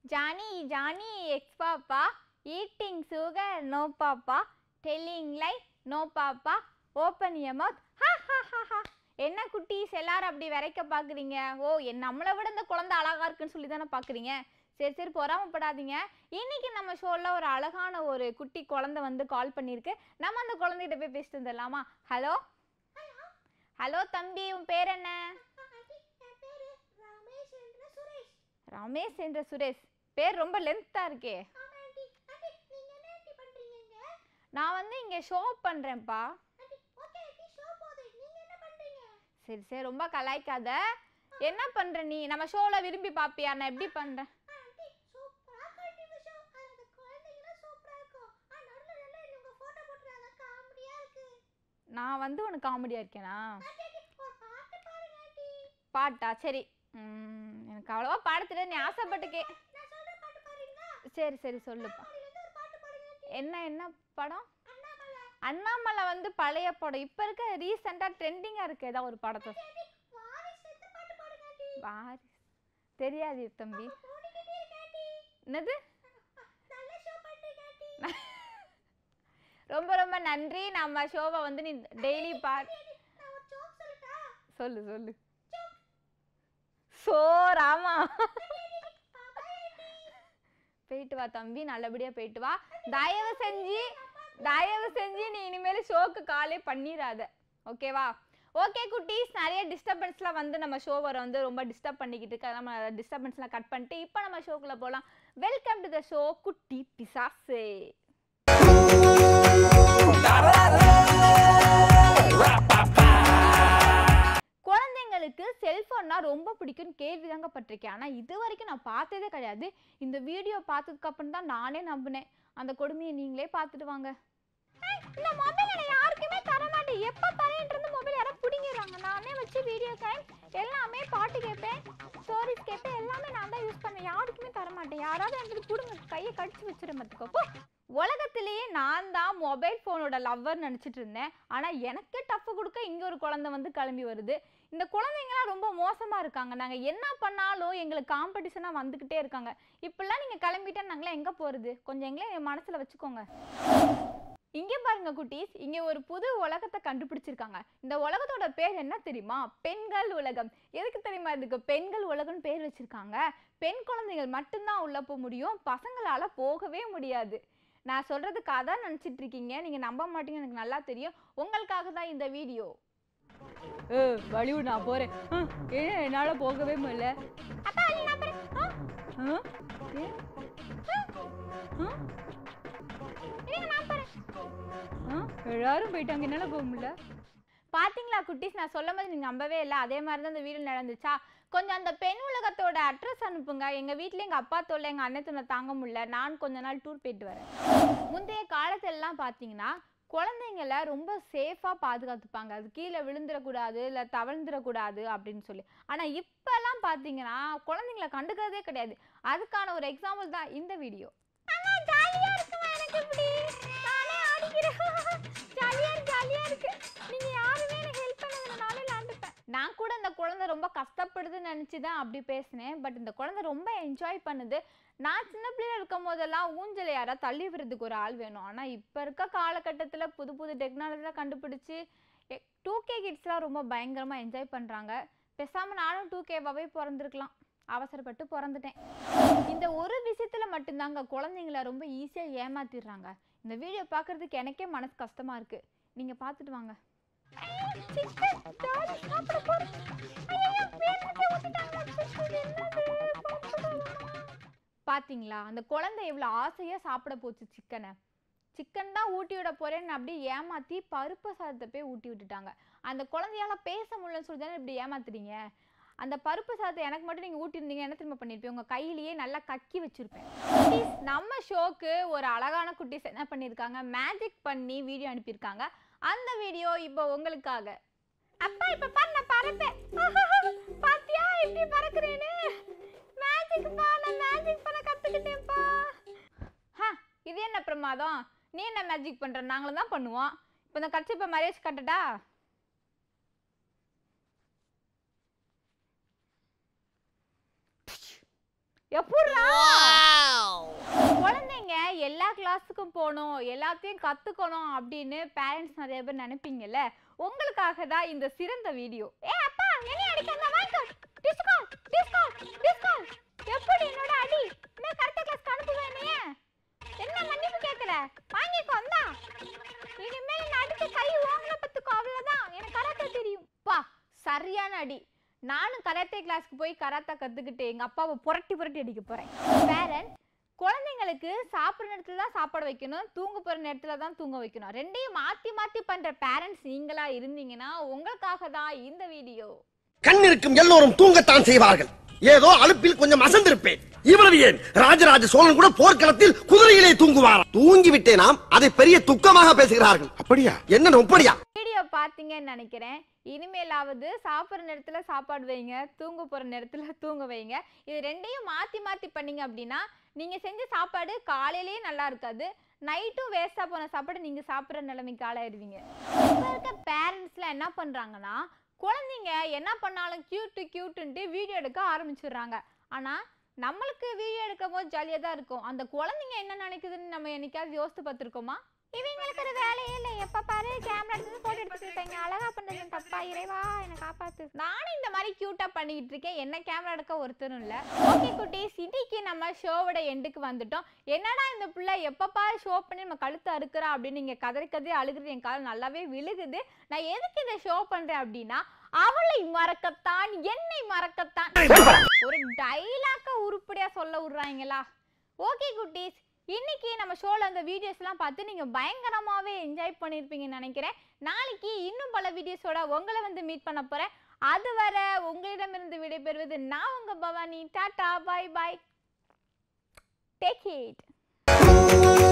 Johnny, Johnny, ex-papa, eating sugar, no papa, telling lie, no papa, open your mouth, ha ha ha ha. என்ன குட்டீஸ் எல்லாரும் அப்படி வரைக்க பார்க்குறீங்க ஓ என் நம்மளை விட இந்த குழந்தை அழகா இருக்குன்னு சொல்லி தானே பார்க்குறீங்க சரி சரி பொறாமப்படாதீங்க இன்னைக்கு நம்ம ஷோவில் ஒரு அழகான ஒரு குட்டி குழந்தை வந்து கால் பண்ணியிருக்கு நம்ம அந்த குழந்தைகிட்ட போய் பேசிட்டு வந்துடலாமா ஹலோ ஹலோ தம்பி உன் பேர் என்ன ரமேஷ் என்ற சுரேஷ் பேர் ரொம்ப லென்த்தாக இருக்கே நான் வந்து இங்கே ஷோ பண்ணுறேன்ப்பா சரி சரி ரொம்ப கலாய்க்காத என்ன பண்ற நீ நம்ம ஷோல விரும்பி பாப்பியா நான் எப்படி பண்றேன் நான் வந்து உனக்கு காமெடியா இருக்கேனா பாட்டா சரி ம், எனக்கு அவ்வளவா பாட தெரியாது நீ ஆசைப்பட்டு கே சரி சரி சொல்லுப்பா என்ன என்ன படம் அண்ணாமலை வந்து பழைய படம் இப்ப இருக்க ரீசெண்டா ட்ரெண்டிங்கா இருக்கு ஏதாவது ஒரு படத்தை வாரிஸ் தெரியாது தம்பி என்னது ரொம்ப ரொம்ப நன்றி நம்ம ஷோவை வந்து நீ டெய்லி பா சொல்லு சொல்லு சோ ராமா போயிட்டு வா தம்பி நல்லபடியா போயிட்டு வா தயவு செஞ்சு தயவு செஞ்சு நீ இனிமேல் ஷோக்கு காலே பண்ணிடாத ஓகேவா ஓகே குட்டீஸ் நிறைய டிஸ்டர்பன்ஸ்லாம் வந்து நம்ம ஷோவை வந்து ரொம்ப டிஸ்டர்ப் பண்ணிக்கிட்டு இருக்கு அதெல்லாம் நம்ம டிஸ்டர்பன்ஸ்லாம் கட் பண்ணிட்டு இப்போ நம்ம ஷோக்குள்ள போகலாம் வெல்கம் டு த ஷோ குட்டி பிசாசே குழந்தைங்களுக்கு செல்ஃபோன்னா ரொம்ப பிடிக்கும்னு கேள்வி தாங்க பட்டிருக்கேன் ஆனால் இது வரைக்கும் நான் பார்த்ததே கிடையாது இந்த வீடியோ பார்த்ததுக்கு அப்புறம் தான் நானே நம்பினேன் அந்த கொடுமையை நீங்களே பார்த்துட்டு வாங்க இந்த மொபைல் நான் யாருக்குமே தர மாட்டேன் எப்போ தரேன்ட்டு இருந்து மொபைல் யாராவது பிடிங்கிறாங்க நானே வச்சு வீடியோ டைம் எல்லாமே பாட்டு கேட்பேன் ஸ்டோரிஸ் கேட்பேன் எல்லாமே நான் தான் யூஸ் பண்ணேன் யாருக்குமே தர மாட்டேன் யாராவது எனக்கு கொடுங்க கையை கடிச்சு வச்சிடும் பார்த்துக்கோ போ. உலகத்திலேயே நான் தான் மொபைல் ஃபோனோட லவ்வர் நினச்சிட்டு இருந்தேன் ஆனால் எனக்கே டஃப் கொடுக்க இங்கே ஒரு குழந்தை வந்து கிளம்பி வருது இந்த குழந்தைங்களாம் ரொம்ப மோசமாக இருக்காங்க நாங்கள் என்ன பண்ணாலும் எங்களுக்கு காம்படிஷனாக வந்துக்கிட்டே இருக்காங்க இப்படிலாம் நீங்கள் கிளம்பிட்டா நாங்களாம் எங்கே போகிறது கொஞ்சம் எங்களே என் மனசில் வச்சுக்கோங்க இங்கே பாருங்க குட்டீஸ் இங்கே ஒரு புது உலகத்தை கண்டுபிடிச்சிருக்காங்க இந்த உலகத்தோட பேர் என்ன தெரியுமா பெண்கள் உலகம் எதுக்கு தெரியுமா இதுக்கு பெண்கள் உலகம்னு பேர் வச்சிருக்காங்க பெண் குழந்தைகள் மட்டும்தான் உள்ள போக முடியும் பசங்களால போகவே முடியாது நான் சொல்றது கதை நினச்சிட்டு இருக்கீங்க நீங்க நம்ப மாட்டீங்க எனக்கு நல்லா தெரியும் உங்களுக்காக தான் இந்த வீடியோ ஏ வலிவு நான் போறேன் ஆ, ஏன் என்னால போகவே முடியல அப்பா வலி நான் போறேன் ஆ, ஆ, ஏ, ஆ, ஆ, இருங்க, நான் போறேன். ஆ, எல்லாரும் போயிட்டாங்க என்னால போக முடியல பாத்தீங்களா குட்டீஸ் நான் சொல்லும் போது நீங்க நம்பவே இல்லை அதே மாதிரி தான் இந்த வீடியோ நடந்துச்சா கொஞ்சம் அந்த பெண் உலகத்தோட அட்ரஸ் அனுப்புங்க எங்க வீட்ல எங்க அப்பா தொல்லை எங்க அண்ணன் தொல்லை தாங்க முடியல நான் கொஞ்ச நாள் டூர் போயிட்டு வரேன் முந்தைய காலத்திலலாம் பார்த்தீங்கன்னா குழந்தைங்கள ரொம்ப சேஃபாக பாதுகாத்துப்பாங்க அது கீழே விழுந்துடக்கூடாது இல்லை தவழ்ந்துடக்கூடாது அப்படின்னு சொல்லி ஆனால் இப்போல்லாம் பார்த்தீங்கன்னா குழந்தைங்கள கண்டுக்கிறதே கிடையாது அதுக்கான ஒரு எக்ஸாம்பிள் தான் இந்த வீடியோ ஜாலியாக இருக்குமா எனக்கு இப்படி நானே ஆடிக்கிறேன் ஜாலியாக ஜாலியாக இருக்கு நீங்கள் யாருமே எனக்கு ஹெல்ப் பண்ணது நானே விளாண்டுப்பேன் நான் கூட இந்த குழந்தை ரொம்ப கஷ்டப்படுதுன்னு நினச்சி தான் அப்படி பேசினேன் பட் இந்த குழந்தை ரொம்ப என்ஜாய் பண்ணுது நான் சின்ன பிள்ளையா இருக்கும் போதெல்லாம் ஊஞ்சலை யாராவது தள்ளி விடுறதுக்கு ஒரு ஆள் வேணும் ஆனால் இப்போ இருக்க காலகட்டத்தில் புது புது டெக்னாலஜிலாம் கண்டுபிடிச்சி டூ கே கிட்ஸ்லாம் ரொம்ப பயங்கரமாக என்ஜாய் பண்ணுறாங்க பேசாமல் நானும் டூ கேவாகவே பிறந்திருக்கலாம் அவசரப்பட்டு பிறந்துட்டேன் இந்த ஒரு விஷயத்தில் மட்டும்தாங்க குழந்தைங்கள ரொம்ப ஈஸியாக ஏமாத்திடுறாங்க இந்த வீடியோ பார்க்குறதுக்கு எனக்கே மனசு கஷ்டமாக இருக்குது நீங்கள் பார்த்துட்டு வாங்க பாத்தீங்களா அந்த குழந்தை எவ்வளோ ஆசையாக சாப்பிட போச்சு சிக்கனை சிக்கன் தான் ஊட்டி விட போறேன்னு அப்படியே ஏமாத்தி பருப்பு சாதத்தை போய் ஊட்டி விட்டுட்டாங்க அந்த குழந்தையால பேச முடியலன்னு சொல்லி தானே இப்படி ஏமாத்துறீங்க அந்த பருப்பு சாதத்தை எனக்கு மட்டும் நீங்கள் ஊட்டியிருந்தீங்க என்ன திரும்ப பண்ணியிருப்பீங்க உங்கள் கையிலேயே நல்லா கக்கி வச்சிருப்பேன் குட்டீஸ், நம்ம ஷோக்கு ஒரு அழகான குட்டீஸ் என்ன பண்ணியிருக்காங்க மேஜிக் பண்ணி வீடியோ அனுப்பியிருக்காங்க அந்த வீடியோ இப்போ உங்களுக்காக அப்பா இப்ப பாரு நான் பறப்பேன் பாத்தியா எப்படி பறக்குறேன்னு மேஜிக் பா நான் மேஜிக் பண்ண கத்துக்கிட்டேன்ப்பா ஹ இது என்ன பிரமாதம் நீ என்ன மேஜிக் பண்ற நாங்களும் தான் பண்ணுவோம் இப்போ இந்த கட்சி இப்போ மரேஜ் கட்டட்டா எப்பட்றா கிளாஸுக்கும் போகணும் எல்லாத்தையும் கற்றுக்கணும் அப்படின்னு பேரண்ட்ஸ் நிறைய பேர் நினைப்பீங்கல்ல உங்களுக்காக தான் இந்த சிறந்த வீடியோ ஏ அப்பா என்ன அடிக்காத வாங்க டிஸ்கவுண்ட் டிஸ்கவுண்ட் டிஸ்கவுண்ட் எப்படி என்னோட அடி என்ன கரெக்டா கிளாஸ்க்கு அனுப்புவேன் என்னைய என்ன மன்னிப்பு கேட்கல வாங்கிக்கோ வந்தா இனிமேல் நான் அடிச்சு கை ஓங்கல பத்துக்கோ அவ்வளவுதான் எனக்கு கராத்தே தெரியும் பா சரியான அடி நானும் கராத்தே கிளாஸ்க்கு போய் கராத்தா கத்துக்கிட்டு எங்க அப்பாவை புரட்டி புரட்டி அடிக்க போறேன் பேரண்ட் குழந்தைங்களுக்கு சாப்பிட்ற நேரத்துல தான் சாப்பாடு வைக்கணும் தூங்க போற நேரத்துல தான் தூங்க வைக்கணும் ரெண்டையும் மாத்தி மாத்தி பண்ற பேரண்ட்ஸ் நீங்களா இருந்தீங்கன்னா உங்களுக்காக தான் இந்த வீடியோ கண் இருக்கும் எல்லோரும் தூங்கத்தான் செய்வார்கள் ஏதோ அலுப்பில் கொஞ்சம் அசந்திருப்பேன் இவ்வளவு ஏன் ராஜராஜ சோழன் கூட போர்க்களத்தில் குதிரையிலே தூங்குவார் தூங்கி விட்டேனாம் அதை பெரிய துக்கமாக பேசுகிறார்கள் அப்படியா என்ன நொப்படியா வீடியோ பார்த்தீங்கன்னு நினைக்கிறேன் இனிமேலாவது சாப்பிட்ற நேரத்துல சாப்பாடு வைங்க தூங்க போற நேரத்துல தூங்க வைங்க இது ரெண்டையும் மாத்தி மாத்தி பண்ணீங்க அப்படின்னா நீங்க செஞ்ச சாப்பாடு காலையிலேயே நல்லா இருக்காது நைட்டும் வேஸ்டா போன சாப்பாடு நீங்க சாப்பிட்ற நிலைமைக்கு ஆளாயிடுவீங்க இப்போ இருக்க பேரண்ட்ஸ்லாம் என்ன பண்றாங்கன்னா குழந்தைங்க என்ன பண்ணாலும் கியூட்டு கியூட்டுன்ட்டு வீடியோ எடுக்க ஆரம்பிச்சிடுறாங்க ஆனா நம்மளுக்கு வீடியோ எடுக்கும் போது ஜாலியாக தான் இருக்கும் அந்த குழந்தைங்க என்ன நினைக்குதுன்னு நம்ம என்னைக்காவது யோசித்து பார்த்துருக்கோமா இவங்களுக்கு ஒரு வேலையே இல்லை எப்ப பாரு கேமரா எடுத்து போட்டோ எடுத்துட்டு இருக்காங்க அழகா பண்றது தப்பா இறைவா என்னை காப்பாத்து நானும் இந்த மாதிரி கியூட்டா பண்ணிக்கிட்டு இருக்கேன் என்ன கேமரா எடுக்க ஒருத்தரும் இல்ல ஓகே குட்டீஸ் இன்னைக்கு நம்ம ஷோவோட எண்டுக்கு வந்துட்டோம் என்னடா இந்த பிள்ளை எப்ப பாரு ஷோ பண்ணி நம்ம கழுத்து அறுக்கிறா அப்படின்னு நீங்க கதறி கதறி அழுகுறது என் காலம் நல்லாவே விழுகுது நான் எதுக்கு இந்த ஷோ பண்றேன் அப்படின்னா அவளை மறக்கத்தான் என்னை மறக்கத்தான் ஒரு டைலாக்க உருப்படியா சொல்ல விடுறாங்களா ஓகே குட்டீஸ் இன்னைக்கு நம்ம ஷோல அந்த வீடியோஸ்லாம் பார்த்து நீங்க பயங்கரமாவே என்ஜாய் பண்ணியிருப்பீங்கன்னு நினைக்கிறேன் நாளைக்கு இன்னும் பல வீடியோஸோட உங்களை வந்து மீட் பண்ண போறேன் அதுவரை உங்களிடமிருந்து விடைபெறுவது நான் உங்க Bhavani tata bye bye take it